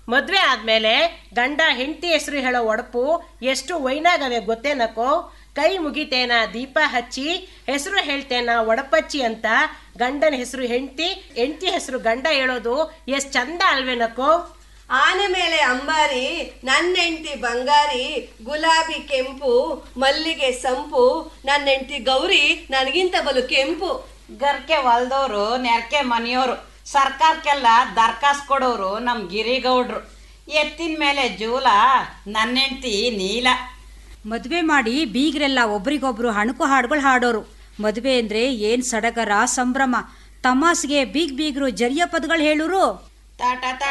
ಮದ್ವೆ ಆದ್ಮೇಲೆ ಗಂಡ ಹೆಂಡತಿ ಹೆಸರು ಹೇಳೋ ಒಡಪು ಎಷ್ಟು ವೈನಾಗವೆ ಗೊತ್ತೇನಕೋ ಕೈ ಮುಗಿತೇನ ದೀಪ ಹಚ್ಚಿ ಹೆಸರು ಹೇಳ್ತೇನ ಒಡಪಚ್ಚಿ ಅಂತ ಗಂಡನ ಹೆಸರು ಹೆಂಡತಿ ಹೆಂಡತಿ ಹೆಸರು ಗಂಡ ಹೇಳೋದು ಎಷ್ಟ್ ಚಂದ ಅಲ್ವೇನಕೋ ಆನೆ ಮೇಲೆ ಅಂಬಾರಿ ನನ್ನ ಹೆಂಡತಿ ಬಂಗಾರಿ ಗುಲಾಬಿ ಕೆಂಪು ಮಲ್ಲಿಗೆ ಸಂಪು ನನ್ನ ಹೆಂಡತಿ ಗೌರಿ ನನಗಿಂತ ಬಲು ಕೆಂಪು ಗರ್ಕೆ ಹೊಲ್ದವ್ರು ನೆರ್ಕೆ ಮನೆಯವರು ಸರ್ಕಾರಕ್ಕೆಲ್ಲ ದರ್ಖಾಸ್ ಕೊಡೋರು ನಮ್ಮ ಗಿರಿಗೌಡ್ರು ಎತ್ತಿನ ಮೇಲೆ ಜೂಲ ನನ್ನ ಹೆಂಡ್ತಿ ನೀಲ ಮದುವೆ ಮಾಡಿ ಬೀಗರೆಲ್ಲ ಒಬ್ರಿಗೊಬ್ರು ಹಣಕು ಹಾಡುಗಳು ಹಾಡೋರು ಮದುವೆ ಅಂದರೆ ಏನು ಸಡಗರ ಸಂಭ್ರಮ ತಮಾಸ್ಗೆ ಬೀಗ್ ಬೀಗರು ಜರಿಯ ಪದಗಳು ಹೇಳೋರು ತಾಟ